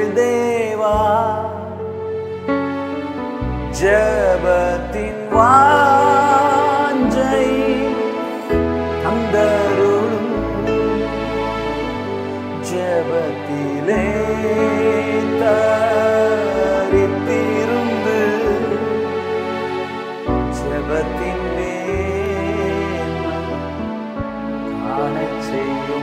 தேவா ஜபத்தின் வாஞ்சை தந்தருளும் ஜபத்திலே தரித்திருந்து ஜபத்தின் மேன்மை காணச் செய்யும்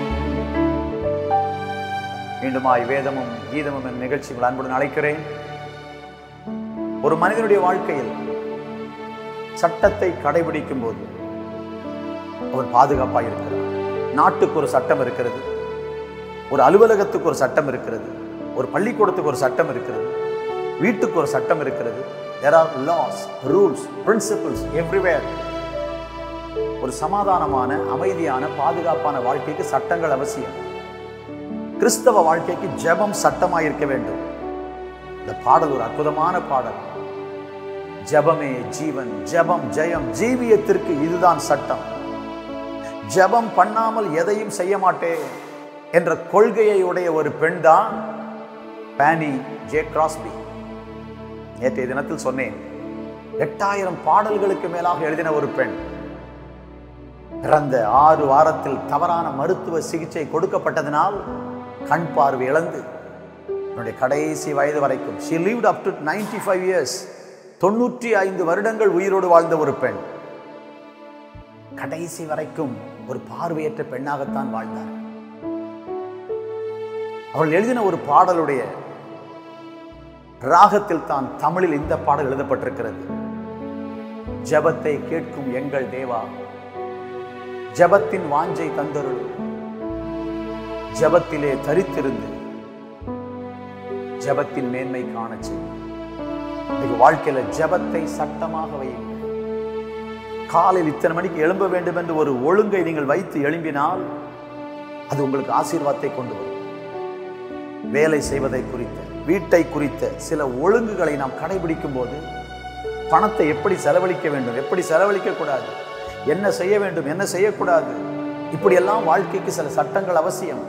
மீண்டுமாய் வேதமும் கீதமும் என் நிகழ்ச்சிகள் அன்புடன் அழைக்கிறேன் ஒரு மனிதனுடைய வாழ்க்கையில் சட்டத்தை கடைபிடிக்கும் போது அவன் பாதுகாப்பாக இருக்கிறான் நாட்டுக்கு ஒரு சட்டம் இருக்கிறது ஒரு அலுவலகத்துக்கு ஒரு சட்டம் இருக்கிறது ஒரு பள்ளிக்கூடத்துக்கு ஒரு சட்டம் இருக்கிறது வீட்டுக்கு ஒரு சட்டம் இருக்கிறது there are laws rules principles everywhere ஒரு சமாதானமான அமைதியான பாதுகாப்பான வாழ்க்கைக்கு சட்டங்கள் அவசியம் கிறிஸ்தவ வாழ்க்கைக்கு ஜெபம் சட்டமாக இருக்க வேண்டும் இந்த பாடல் ஒரு அற்புதமான பாடல் ஜெபமே ஜீவன் ஜெபம் ஜெயம் ஜீவியத்திற்கு இதுதான் சட்டம் ஜெபம் பண்ணாமல் எதையும் செய்ய மாட்டேன் என்ற கொள்கையை உடைய ஒரு பெண் தான் பேனி ஜே கிராஸ்பி நேற்றைய தினத்தில் சொன்னேன் எட்டாயிரம் பாடல்களுக்கு மேலாக எழுதின ஒரு பெண் பிறந்த ஆறு வாரத்தில் தவறான மருத்துவ சிகிச்சை கொடுக்கப்பட்டதினால் கண் பார்வை இழந்து என்னுடைய கடைசி வயது வரைக்கும் she lived up to 95 five years தொண்ணூற்றி ஐந்து வருடங்கள் உயிரோடு வாழ்ந்த ஒரு பெண் கடைசி வரைக்கும் ஒரு பார்வையற்ற பெண்ணாகத்தான் வாழ்ந்தார் அவள் எழுதின ஒரு பாடலுடைய ராகத்தில் தான் தமிழில் இந்த பாடல் எழுதப்பட்டிருக்கிறது ஜெபத்தை கேட்கும் எங்கள் தேவா ஜெபத்தின் வாஞ்சை தந்தருள் ஜெபத்திலே தரித்திருந்து ஜெபத்தின் மேன்மை காணச் செய்யும் இன்னைக்கு வாழ்க்கையில ஜெபத்தை சட்டமாக வையுங்கள் காலையில் இத்தனை மணிக்கு எழும்ப வேண்டும் என்று ஒரு ஒழுங்கை நீங்கள் வைத்து எழும்பினால் அது உங்களுக்கு ஆசீர்வாதத்தை கொண்டு வரும் வேலை செய்வதை குறித்த வீட்டை குறித்த சில ஒழுங்குகளை நாம் கடைபிடிக்கும் போது பணத்தை எப்படி செலவழிக்க வேண்டும் எப்படி செலவழிக்க கூடாது என்ன செய்ய வேண்டும் என்ன செய்யக்கூடாது இப்படியெல்லாம் வாழ்க்கைக்கு சில சட்டங்கள் அவசியம்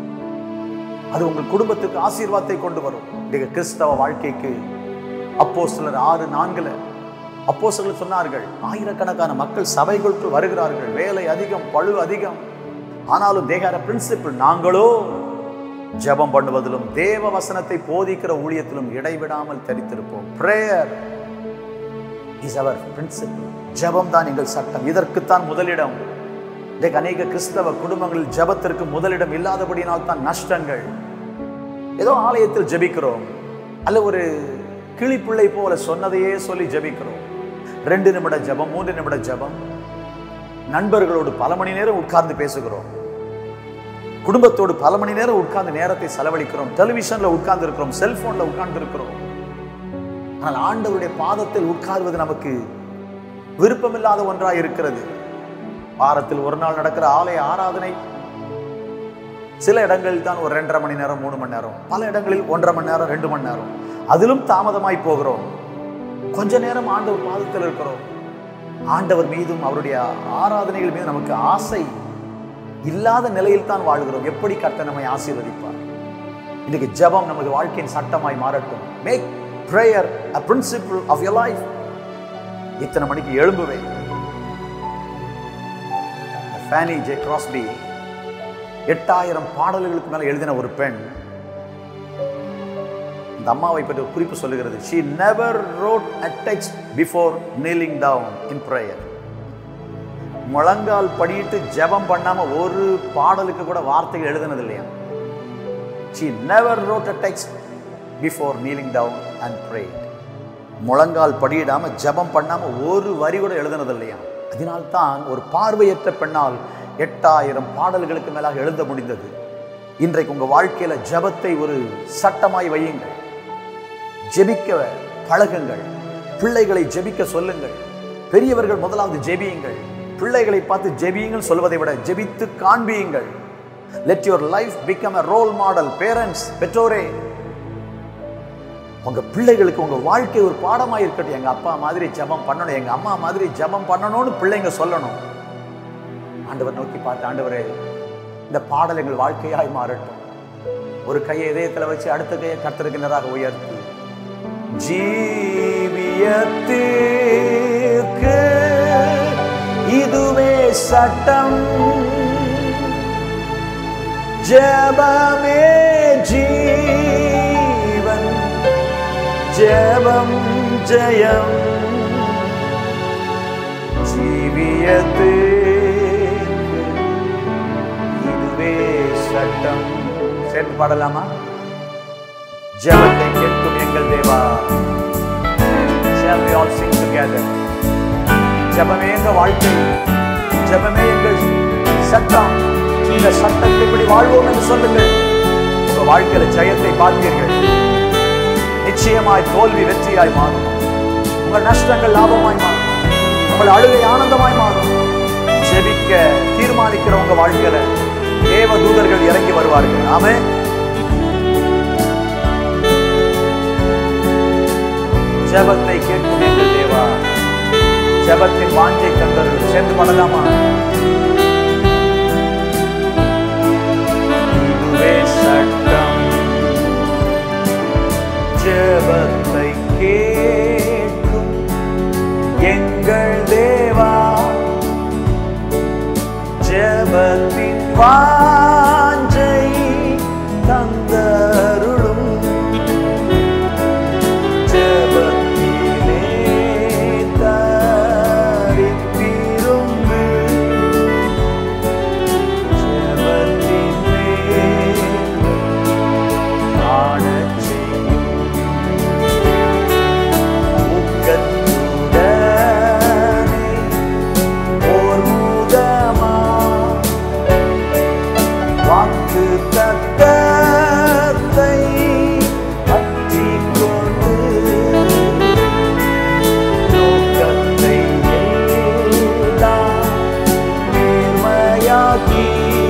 அது உங்கள் குடும்பத்துக்கு ஆசீர்வாதத்தை கொண்டு வரும் இன்றைக்கு கிறிஸ்தவ வாழ்க்கைக்கு அப்போ சிலர் ஆறு நான்குல அப்போ சிலர் சொன்னார்கள் ஆயிரக்கணக்கான மக்கள் சபைகளுக்குள் வருகிறார்கள் வேலை அதிகம் பழு அதிகம் ஆனாலும் தேகார பிரின்சிபிள் நாங்களோ ஜெபம் பண்ணுவதிலும் தேவ வசனத்தை போதிக்கிற ஊழியத்திலும் இடைவிடாமல் தரித்திருப்போம் பிரேயர் இஸ் அவர் பிரின்சிபிள் ஜெபம் தான் எங்கள் சட்டம் இதற்குத்தான் முதலிடம் இன்றைக்கு அநேக கிறிஸ்தவ குடும்பங்களில் ஜெபத்திற்கு முதலிடம் இல்லாதபடியினால் தான் நஷ்டங்கள் ஏதோ ஆலயத்தில் ஜெபிக்கிறோம் அல்ல ஒரு கிளிப்பிள்ளை போல சொன்னதையே சொல்லி ஜெபிக்கிறோம் ரெண்டு நிமிட ஜெபம் மூன்று நிமிட ஜெபம் நண்பர்களோடு பல மணி நேரம் உட்கார்ந்து பேசுகிறோம் குடும்பத்தோடு பல மணி நேரம் உட்கார்ந்து நேரத்தை செலவழிக்கிறோம் டெலிவிஷன்ல உட்கார்ந்து இருக்கிறோம் செல்போன்ல உட்கார்ந்து இருக்கிறோம் ஆனால் ஆண்டவருடைய பாதத்தில் உட்கார்வது நமக்கு விருப்பமில்லாத ஒன்றாய் இருக்கிறது வாரத்தில் ஒரு நாள் நடக்கிற ஆலய ஆராதனை சில இடங்களில் தான் ஒரு ரெண்டரை மணி நேரம் மூணு மணி நேரம் பல இடங்களில் ஒன்றரை மணி நேரம் ரெண்டு மணி நேரம் அதிலும் தாமதமாய் போகிறோம் கொஞ்ச நேரம் ஆண்டவர் பாதத்தில் இருக்கிறோம் ஆண்டவர் மீதும் அவருடைய ஆராதனைகள் மீது நமக்கு ஆசை இல்லாத நிலையில் தான் வாழ்கிறோம் எப்படி கர்த்தர் நம்மை ஆசீர்வதிப்பார் இன்னைக்கு ஜெபம் நமது வாழ்க்கையின் சட்டமாய் மாறட்டும் make prayer a principle of your life இத்தனை மணிக்கு எழும்புவேன் ஃபேனி ஜே கிராஸ்பி எட்டாயிரம் பாடல்களுக்கு மேல எழுதின ஒரு பெண் இந்த அம்மாவை பற்றி ஒரு குறிப்பு சொல்லுகிறது she never wrote a text before kneeling down in prayer முழங்கால் படியிட்டு ஜெபம் பண்ணாம ஒரு பாடலுக்கு கூட வார்த்தைகள் எழுதுனது இல்லையா she never wrote a text before kneeling down and prayed முழங்கால் படியிடாம ஜெபம் பண்ணாம ஒரு வரி கூட எழுதுனது இல்லையா அதனால்தான் ஒரு பார்வையற்ற பெண்ணால் எட்டாயிரம் பாடல்களுக்கு மேலாக எழுத முடிந்தது இன்றைக்கு உங்க வாழ்க்கையில ஜெபத்தை ஒரு சட்டமாய் வையுங்கள் ஜெபிக்க பழகுங்கள் பிள்ளைகளை ஜெபிக்க சொல்லுங்கள் பெரியவர்கள் முதலாவது ஜெபியுங்கள் பிள்ளைகளை பார்த்து ஜெபியுங்கள் சொல்வதை விட ஜெபித்து காண்பியுங்கள் let your life become a role model parents பெற்றோரே உங்க பிள்ளைகளுக்கு உங்க வாழ்க்கை ஒரு பாடமா இருக்கட்டும் எங்க அப்பா மாதிரி ஜெபம் பண்ணணும் எங்க அம்மா மாதிரி ஜெபம் பண்ணணும்னு பிள்ளைங்க சொல்லணும் ஆண்டவர் நோக்கி பார்த்து ஆண்டவரே இந்த பாடல் எங்கள் வாழ்க்கையாய் மாறட்டும் ஒரு கையை இதயத்துல வச்சு அடுத்த கையை கர்த்தருக்கு நேராக உயர்த்தி ஜீவியத்திற்கு இதுவே சட்டம் ஜபமே ஜீவன் ஜபம் ஜெயம் ஜீவியத்திற்கு இதுவே சட்டம் சேர்த்து பாடலாமா ஜெபத்தை கேட்கும் எங்கள் தேவா Shall we all sing together? ஜெபமே எங்க வாழ்க்கை ஜெபமே எங்கள் சட்டம் இந்த சட்டத்தை இப்படி வாழ்வோம் என்று சொல்லுங்கள் உங்க வாழ்க்கையில ஜெயத்தை பார்ப்பீர்கள் நிச்சயமாய் தோல்வி வெற்றியாய் மாறும் உங்கள் நஷ்டங்கள் லாபமாய் மாறும் உங்கள் அழுகை ஆனந்தமாய் மாறும் ஜெபிக்க தீர்மானிக்கிற உங்க வாழ்க்கையில தேவ தூதர்கள் இறங்கி வருவார்கள் ஆமே ஜெபத்தை கேட்கும் எங்கள் தேவா ஜெபத்தின் வாஞ்சை தந்தர்கள் சேர்ந்து பண்ணலாமா இதுவே சட்டம் ஜெபத்தை கேட்கும் எங்கள் தேவா ஜெபத்தின் வாஞ்சை தந்தருளும் ஜெபத்திலே தரித்திருந்து ஜெபத்திலே காணச் செய்யும் ஊக்கத்துடனே ஓர் முகமா வாக்கு தத்தத்தை பற்றிக் கொண்டு நோக்கத்தை எல்லாம் நேர்மையாக்கி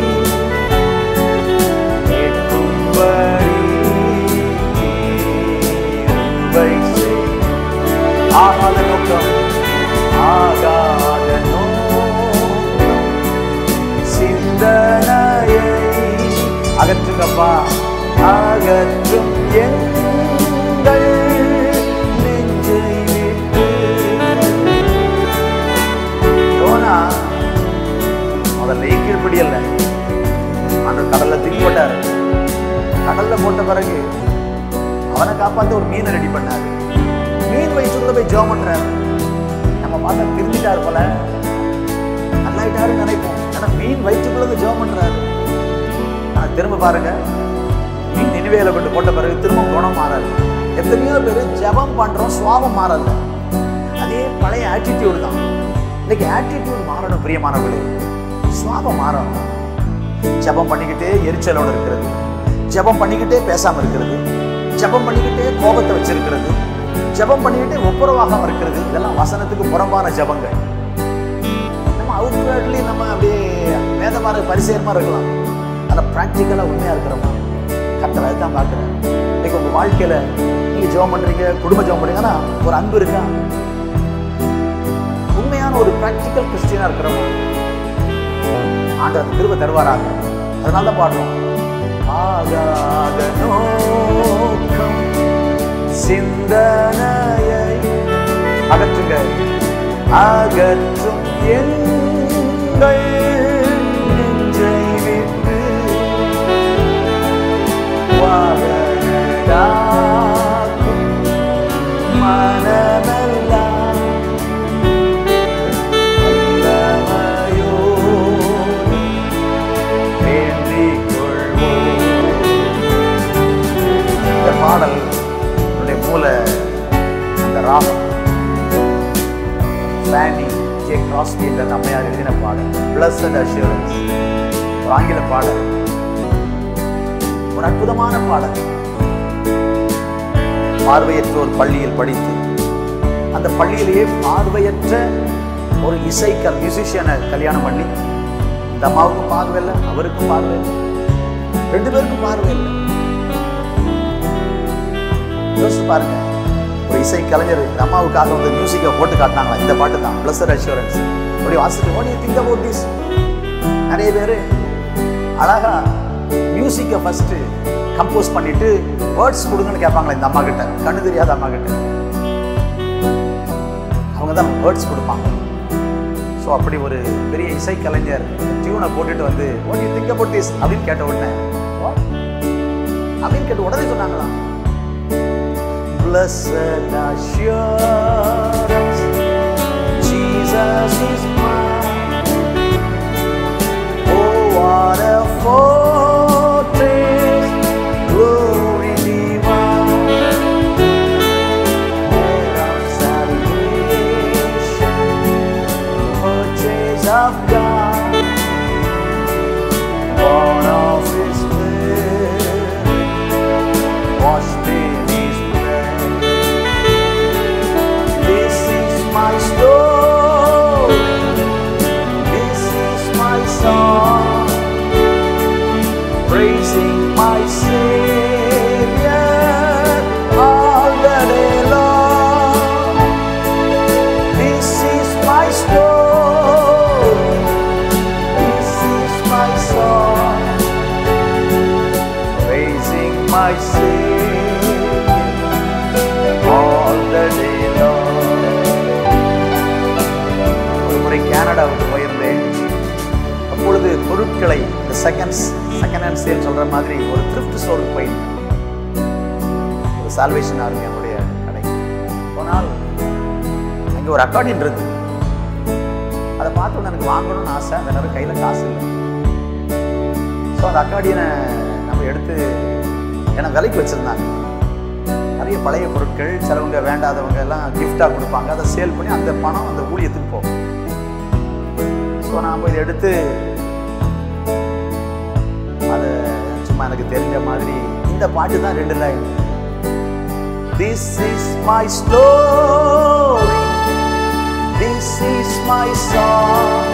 கேட்கும்படி கிருபை செய். ஆகாத நோக்கம் ஆகாத நோக்கம் சிந்தனையை அகற்றுங்கப்பா அகற்றும் எங்கள் நெஞ்சை விட்டு யோனா முதல்ல கீழ்படி அல்ல அந்த கடல்ல தூக்கி போட்டாரு கடல்ல போட்ட பிறகு அவனை காப்பாத்த ஒரு மீனை ரெடி பண்ணாரு மீன் வயிற்றுக்குள்ள போய் ஜோம் பண்றாரு நம்ம பார்த்தா திருந்திட்டாரு போல நல்லாயிட்டாருன்னு நினைப்போம் ஆனா மீன் வயிற்றுக்குள்ள ஜோம் பண்றாரு ஆனா திரும்ப பாருங்க மீன் நினைவேல கொண்டு போட்ட பிறகு திரும்ப குணம் மாறாது எத்தனையோ பேர் ஜெபம் பண்றோம் சுவாபம் மாறல அதே பழைய ஆட்டிடியூடு தான் இன்னைக்கு ஆட்டிடியூட் மாறணும் பிரியமானவர்களே சுவாபம் மாறணும் ஜெபம் பண்ணிக்கிட்டே எரிச்சலோட இருக்கிறது ஜெபம் பண்ணிக்கிட்டே பேசாம இருக்கிறது ஜெபம் பண்ணிக்கிட்டே கோபத்தை வச்சிருக்கிறது ஜெபம் பண்ணிக்கிட்டே ஒப்புரவாகாம இருக்கிறது இதெல்லாம் வசனத்துக்கு புறம்பான ஜெபங்கள் நம்ம அவுட்வேர்ட்லி நம்ம அப்படியே வேதமான பரிசேரமா இருக்கலாம் ஆனால் ப்ராக்டிக்கலாக உண்மையா இருக்கிறோமா கத்தர் அதுதான் பார்க்குறேன் இன்னைக்கு உங்க வாழ்க்கையில நீங்க ஜெபம் பண்றீங்க குடும்ப ஜெபம் பண்றீங்கன்னா ஒரு அன்பு இருக்கா உண்மையான ஒரு ப்ராக்டிக்கல் கிறிஸ்டியனா இருக்கிறோமா ஆண்டவர் திரும்ப தருவாராங்க அதனால தான் பாடுறோம் ஆகாத நோக்கம் சிந்தனையை அகற்றுங்க அகற்றும் எங்கள் நெஞ்சை விட்டு வாகனடாக்கும் மனமெல்லாம் வல்லமையோடு வேண்டிக் கொள்வோம். இந்த பாடல் என்னுடைய மூல அந்த ராகம் ஃபேனி ஜே கிராஸ்பி என்ற அந்த அம்மையார் எழுதின பாடல் பிளஸட் அஷூரன்ஸ் ஒரு ஆங்கில பாடல் ஒரு அற்புதமான பாடல் பார்வையற்றோர் பள்ளியில் படித்து அந்த பள்ளியிலேயே பார்வையற்ற ஒரு இசைக்கல் மியூசிஷியனை கல்யாணம் பண்ணி இந்த அம்மாவுக்கும் பார்வை இல்லை அவருக்கும் பார்வை இல்லை ரெண்டு பேருக்கும் பார்வை இல்லை யோசிச்சு பாருங்க ஒரு இசை கலைஞர் இந்த அம்மாவுக்காக வந்து மியூசிக்கை போட்டு காட்டினாங்களா இந்த பாட்டு தான் பிளஸர் அஷூரன்ஸ் அப்படி வாசிட்டு ஓடி திங்க் அபவுட் திஸ் நிறைய பேர் அழகா மியூசிக்கை ஃபர்ஸ்ட் கம்போஸ் பண்ணிட்டு வேர்ட்ஸ் கொடுங்கன்னு கேட்பாங்களே இந்த அம்மா கிட்ட கண்ணு தெரியாத அம்மா கிட்ட அவங்க தான் வேர்ட்ஸ் கொடுப்பாங்க ஸோ அப்படி ஒரு பெரிய இசைக்கலைஞர் டியூனை போட்டுட்டு வந்து what do you think about this அப்படின்னு கேட்ட உடனே "What?" அப்படின்னு கேட்ட உடனே சொன்னாங்களாம் Blessed assurance, Jesus is mine. Oh, what a fortress, glory divine, head of salvation, purchase of God, born of His Spirit, washed in His blood. This is my story. This is my song. Praising my Savior all the day long. This is my story. This is my song. Praising my Savior all the day long. ஒரு முறை கனடாவுக்கு போயிருந்தேன் அப்பொழுது பொருட்களை இந்த seconds second hand sale சொல்ற மாதிரி ஒரு thrift ஸ்டோருக்கு போயிருந்தேன் ஒரு சால்வேஷன் ஆர்மி என்னுடைய கடை போனால் அங்கே ஒரு அக்கார்டியன் இருக்கு அதை பார்த்த உடனே எனக்கு வாங்கணும்னு ஆசை அந்த நேரம் கையில் காசு இல்லை ஸோ அந்த அக்கார்டியனை நம்ம எடுத்து ஏன்னா விலைக்கு வச்சுருந்தாங்க நிறைய பழைய பொருட்கள் சிலவங்க வேண்டாதவங்க எல்லாம் கிஃப்டாக கொடுப்பாங்க அதை சேல் பண்ணி அந்த பணம் அந்த ஊழியத்துக்கு போகும் ஸோ நாம் இதை எடுத்து அதை சும்மா எனக்கு தெரிஞ்ச மாதிரி இந்த பாட்டு தான் ரெண்டு line this is my story this is my song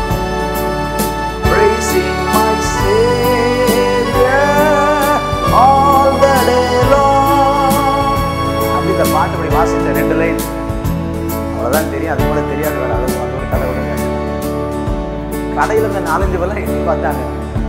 praising my Savior all the day long. அப்படி இந்த பாட்டு அப்படி வாசித்த ரெண்டு லைன் அவ்வளோதான் தெரியும் அது கூட தெரியாது வேற அது அது ஒரு கதை விடுங்க கடையில் இருந்த நாலஞ்சு பேர்லாம் எட்டி பார்த்தாங்க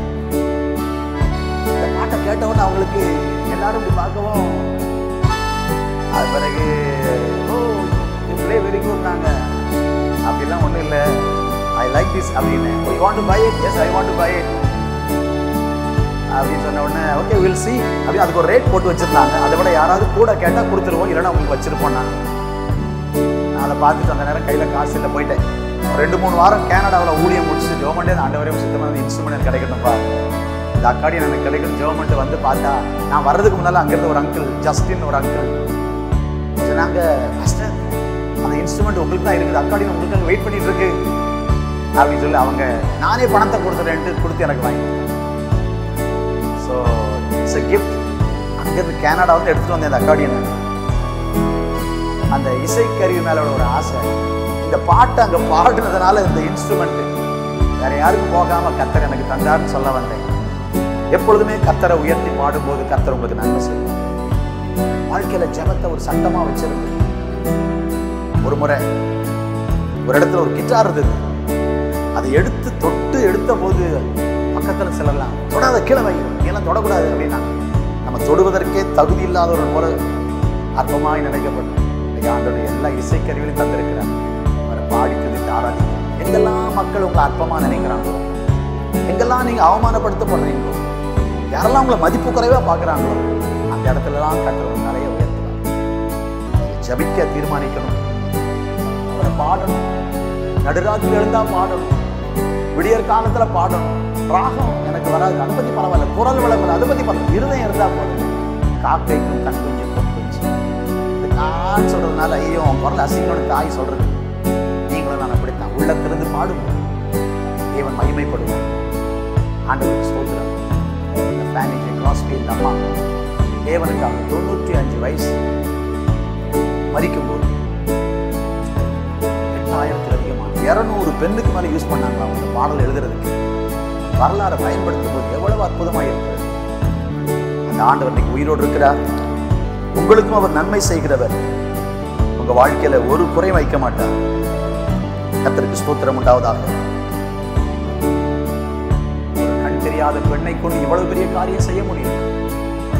இந்த பாட்டை கேட்டவுடனே அவங்களுக்கு எல்லாரும் இப்படி பார்க்கவும் அது பிறகு ஓ இப்படியே வெரி குட்னாங்க அப்படிலாம் ஒன்றும் இல்லை ஐ லைக் திஸ் அப்படின்னு you want to buy it yes I want to buy it அப்படின்னு சொன்ன உடனே ஓகே வில் சி அப்படி அதுக்கு ஒரு ரேட் போட்டு வச்சிருந்தாங்க அதை விட யாராவது கூட கேட்டால் கொடுத்துருவோம் இல்லைன்னா உங்களுக்கு வச்சிருப்போம் நான் நான் அதை பார்த்துட்டு அந்த நேரம் கையில் காசு இல்லை போயிட்டேன் ஒரு ரெண்டு மூணு வாரம் கனடாவில் ஊழியம் முடிச்சு ஜோமண்டே ஆண்டு வரையும் சுத்தமான இன்ஸ்ட்ருமெண்ட் எனக்கு கிடைக்கணும்ப்பா இந்த அக்காடியன் எனக்கு கிடைக்கும் ஜோமண்ட் வந்து பார்த்தா நான் வர்றதுக்கு முன்னால் அங்கேருந்து ஒரு அங்கிள் ஜஸ்டின் ஒரு அங்கிள் சொன்னாங்க மாஸ்டர் அந்த இன்ஸ்ட்ருமெண்ட் உங்களுக்கு தான் இருக்குது அக்காடியன் உங்களுக்கு அங்கே வெயிட் பண்ணிட்டு இருக்கு அப்படின்னு சொல்லி அவங்க நானே பணத்தை கொடுத்துறேன்ட்டு கொடுத்து எனக்கு வாங்கி ஸோ இட்ஸ் a gift அங்கேருந்து கனடா வந்து எடுத்துகிட்டு வந்தேன் அந்த அக்காடியனை அந்த இசைக்கருவி மேல ஒரு ஆசை இந்த பாட்டை அங்கே பாடுனதுனால இந்த இன்ஸ்ட்ருமெண்ட் வேற யாருக்கும் போகாம கத்தர் எனக்கு தந்தார்னு சொல்ல வந்தேன் எப்பொழுதுமே கத்தரை உயர்த்தி பாடும்போது கத்தர் உங்களுக்கு நன்மை செய்யும் வாழ்க்கையில ஜெபத்தை ஒரு சட்டமா வச்சிருக்கு ஒரு முறை ஒரு இடத்துல ஒரு கிட்டார் இருந்தது அதை எடுத்து தொட்டு எடுத்த போது பக்கத்துல சிலர்லாம் தொடாத கீழே வை நீ எல்லாம் தொடக்கூடாது அப்படின்னா நம்ம தொடுவதற்கே தகுதி இல்லாத ஒரு முறை அற்பமாய் நினைக்கப்படும் இன்னைக்கு ஆண்டோடைய எல்லா இசைக்கருவிகளையும் தந்திருக்கிறார் அவரை பாடி துதித்து ஆராதிக்க எங்கெல்லாம் மக்கள் உங்களை அற்பமா நினைக்கிறாங்களோ எங்கெல்லாம் நீங்க அவமானப்படுத்தப்படுறீங்களோ யாரெல்லாம் உங்களை மதிப்பு குறைவா பார்க்குறாங்களோ அந்த இடத்துலலாம் கட்டுறது நிறைய உயர்த்துவார் நீங்க ஜபிக்க தீர்மானிக்கணும் அவரை பாடணும் நடுராத்திரி எழுந்தா பாடணும் விடியற் காலத்துல பாடணும் ராகம் எனக்கு வராது அதை பத்தி பரவாயில்ல குரல் வளம் அதை பத்தி பரவாயில்ல இருதயம் இருந்தா போதும் காக்கைக்கும் கண் குஞ்சு பொன் குஞ்சு இது நான் சொல்றதுனால ஐயோ உன் குரல் அசிங்கோட தாய் சொல்றது நீங்களும் நான் அப்படித்தான் உள்ளத்திலிருந்து பாடும் தேவன் மகிமைப்படுவார் ஆண்டவருக்கு ஸ்தோத்திரம் இந்த ஃபேமிலி கிராஸ்பி இந்த அம்மா தேவனுக்கு அவங்க தொண்ணூற்றி அஞ்சு வயசு மறிக்கும்போது எட்டாயிரத்துக்கு அதிகமாக இரநூறு பெண்ணுக்கு மேலே யூஸ் பண்ணாங்களா அந்த பாடல் எழுதுறதுக்கு வரலாறை பயன்படுத்தும் போது எவ்வளவு அற்புதமாக இருக்கிறது அந்த ஆண்டவர் இன்னைக்கு உயிரோடு இருக்கிறார் உங்களுக்கும் அவர் நன்மை செய்கிறவர் உங்க வாழ்க்கையில ஒரு குறை வைக்க மாட்டார் கத்தருக்கு ஸ்தோத்திரம் உண்டாவதாக ஒரு கண் தெரியாத பெண்ணை கொண்டு இவ்வளவு பெரிய காரியம் செய்ய முடியும்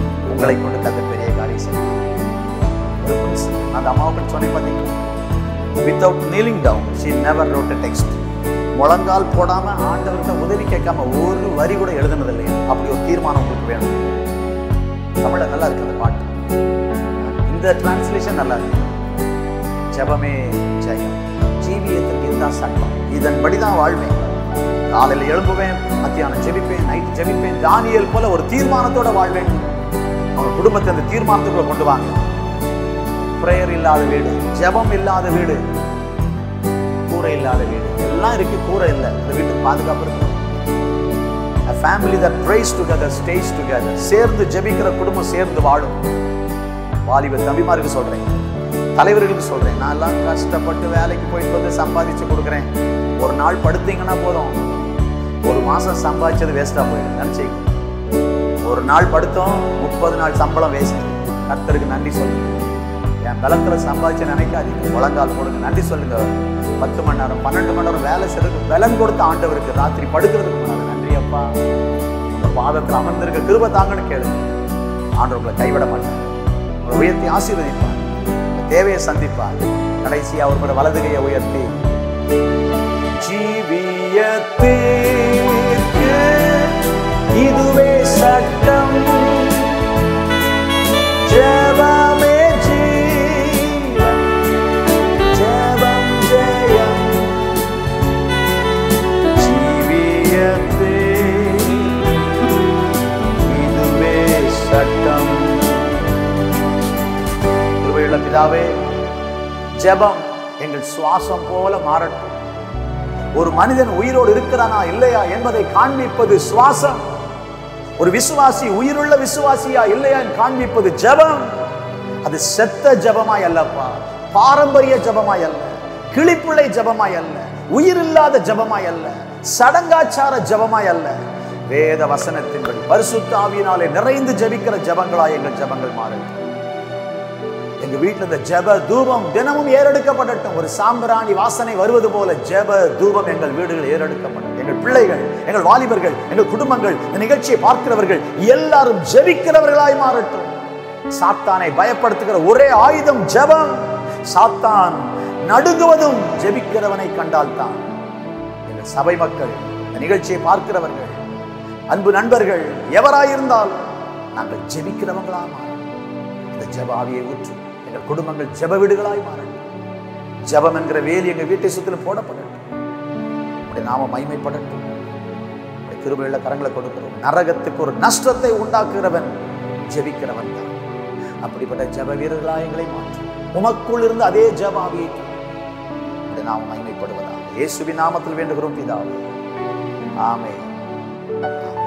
உங்களை கொண்டு கத்த பெரிய காரியம் செய்யும் ஒரு principle. நான் அந்த அம்மாவுக்கு சொன்னேன் பார்த்தீங்களா without kneeling down she never wrote text முழங்கால் போடாம ஆண்டவர்கிட்ட உதவி கேட்காம ஒரு வரி கூட எழுதுனது இல்லையா அப்படி ஒரு தீர்மானம் உங்களுக்கு வேணும் தமிழ்ல நல்லா இருக்கு அந்த பாட்டு இந்த டிரான்ஸ்லேஷன் நல்லா இருக்கு ஜெபமே ஜெயம் ஜீவியத்திற்கு இதுதான் சட்டம் இதன்படி தான் வாழ்வேன் காலையில் எழும்புவேன் மத்தியானம் ஜெபிப்பேன் நைட் ஜெபிப்பேன் தானியல் போல ஒரு தீர்மானத்தோட வாழ்வேன் அவங்க குடும்பத்தை அந்த தீர்மானத்துக்குள்ள கொண்டு வாங்க பிரேயர் இல்லாத வீடு ஜெபம் இல்லாத வீடு கூரை இல்லாத வீடு எல்லாம் இருக்கு கூரை இல்லை அந்த வீட்டுக்கு பாதுகாப்பு இருக்கு A family that prays together stays together சேர்ந்து ஜெபிக்கிற குடும்பம் சேர்ந்து வாழும் வாலிப தம்பிமாருக்கு சொல்றேன் தலைவர்களுக்கு சொல்றேன் நான் எல்லாம் கஷ்டப்பட்டு வேலைக்கு போயிட்டு வந்து சம்பாதிச்சு கொடுக்குறேன் ஒரு நாள் படுத்தீங்கன்னா போதும் ஒரு மாசம் சம்பாதிச்சது வேஸ்டா போயிடும் நினைச்சீங்க ஒரு நாள் படுத்தோம் முப்பது நாள் சம்பளம் வேஸ்ட் கர்த்தருக்கு நன்றி சொல்லுங்க என் பலத்துல சம்பாதிச்சு நினைக்காதீங்க முழங்கால் போடுங்க நன்றி சொல்லுங்க பத்து மணி நேரம் பன்னெண்டு மணி நேரம் வேலை செய்யறதுக்கு பலன் கொடுத்த ஆண்டவருக்கு ராத்திரி படுக்கிறதுக்கு முன்னாடி நன்றி அப்பா உங்க பாதத்தில் அமர்ந்திருக்க கிருப தாங்கன்னு கேளுங்க ஆண்டவர் உங்களை கைவிட மாட்டார் உங்களை உயர்த்தி ஆசீர்வதிப்பார் உங்க தேவையை சந்திப்பார் கடைசியா ஒரு முறை வலது கையை உயர்த்தி ஜீவியத்தீர்க்கு இதுவே சட்டம் ஜெபமே ஜீவன் ஜெபம் ஜெயம் ஜீவியத்தே இதுவே சட்டம் கிருபையுள்ள பிதாவே ஜெபம் எங்கள் சுவாசம் போல மாறட்டும் ஒரு மனிதன் உயிரோடு இருக்கிறானா இல்லையா என்பதை காண்பிப்பது சுவாசம் ஒரு விசுவாசி உயிருள்ள விசுவாசியா இல்லையா என்று காண்பிப்பது ஜெபம் அது செத்த ஜெபமாய் அல்லப்பா பாரம்பரிய ஜெபமாய் அல்ல கிளிப்புள்ளை ஜெபமாய் அல்ல உயிரில்லாத ஜெபமாய் அல்ல சடங்காச்சார ஜெபமாய் அல்ல வேத வசனத்தின்படி பரிசுத்த ஆவியினாலே நிறைந்து ஜெபிக்கிற ஜெபங்களாய் எங்கள் ஜெபங்கள் மாறட்டும் எங்க வீட்டுல இந்த ஜெப தூபம் தினமும் ஏறெடுக்கப்படட்டும் ஒரு சாம்பிராணி வாசனை வருவது போல ஜெப தூபம் எங்கள் வீடுகள் ஏறெடுக்கப்படும் எங்கள் பிள்ளைகள் எங்கள் வாலிபர்கள் எங்கள் குடும்பங்கள் இந்த நிகழ்ச்சியை பார்க்கிறவர்கள் எல்லாரும் ஜெபிக்கிறவர்களாய் மாறட்டும் சாத்தானை பயப்படுத்துகிற ஒரே ஆயுதம் ஜெபம் சாத்தான் நடுங்குவதும் ஜெபிக்கிறவனை கண்டால்தான் எங்கள் சபை மக்கள் இந்த நிகழ்ச்சியை பார்க்கிறவர்கள் அன்பு நண்பர்கள் எவராயிருந்தாலும் நாங்கள் ஜெபிக்கிறவங்களா மாறோம் இந்த ஜெப ஆவியை ஊற்றும் எங்கள் குடும்பங்கள் ஜெப வீடுகளாய் மாறட்டும் ஜெபம் என்கிற வேலி எங்கள் வீட்டை சுற்றிலும் போடப்படட்டும் உடைய நாம மைமைப்படட்டும் உடைய கிருபையுள்ள கரங்களை கொடுக்கிறோம் நரகத்துக்கு ஒரு நஷ்டத்தை உண்டாக்குகிறவன் ஜெபிக்கிறவன் தான் அப்படிப்பட்ட ஜெப வீரர்களாய் எங்களை மாற்றும் உமக்குள் இருந்து அதே ஜெப ஆவியை உடைய நாம மைமைப்படுவதாக இயேசுவின் நாமத்தில் வேண்டுகிறோம் பிதாவே ஆமென் ஆமென்